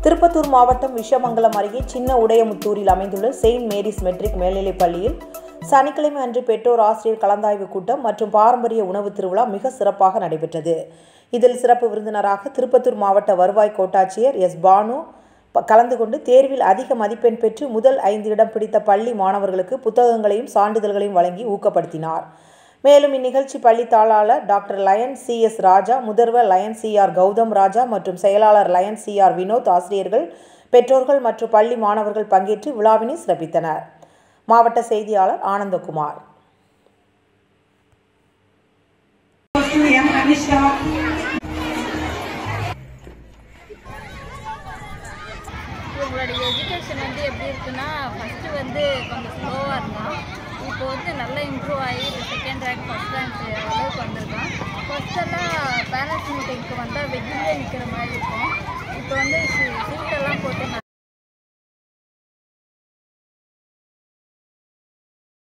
திருப்பத்தூர் மாவட்டம் விஷமங்கலம் அருகே சின்ன உடையமுத்தூரில் அமைந்துள்ள செயின்ட் மேரிஸ் மெட்ரிக் மேல்நிலைப் பள்ளியில் சனிக்கிழமை அன்று பெற்றோர் ஆசிரியர் கலந்தாய்வு கூட்டம் மற்றும் பாரம்பரிய உணவு திருவிழா மிக சிறப்பாக நடைபெற்றது இதில் சிறப்பு விருந்தினராக திருப்பத்தூர் மாவட்ட வருவாய் கோட்டாட்சியர் எஸ் பானு ப- கலந்து கொண்டு தேர்வில் அதிக மதிப்பெண் பெற்று முதல் ஐந்து இடம் பிடித்த பள்ளி மாணவர்களுக்கு புத்தகங்களையும் சான்றிதழ்களையும் வழங்கி ஊக்கப்படுத்தினார் மேலும் இந்நிகழ்ச்சி பள்ளி தாளாளர் doctor lion C S Raja முதல்வர் lion C R Gautham Raja மற்றும் செயலாளர் லயன் சி ஆர் வினோத் ஆசிரியர்கள் பெற்றோர்கள் மற்றும் பள்ளி மாணவர்கள் பங்கேற்று விழாவினை சிறப்பித்தனர் மாவட்ட செய்தியாளர் ஆனந்தகுமார் M. Anisha. இவங்களோட எஜுகேஷன் வந்து எப்படி இருக்குன்னா ஃபஸ்ட்டு வந்து கொஞ்சம் ஸ்லோவாக இருந்தான் இப்போ வந்து நல்லா இம்ப்ரூவ் ஆகி செகண்ட் ரேங்க் ஃபஸ்ட் ரேங்க் அளவுக்கு வந்திருக்கான் ஃபஸ்ட்டெல்லாம் பேரண்ட்ஸ் மீட்டிங்க்கு வந்தால் வெஜ்ஜிலே நிற்கிற மாதிரி இருக்கும்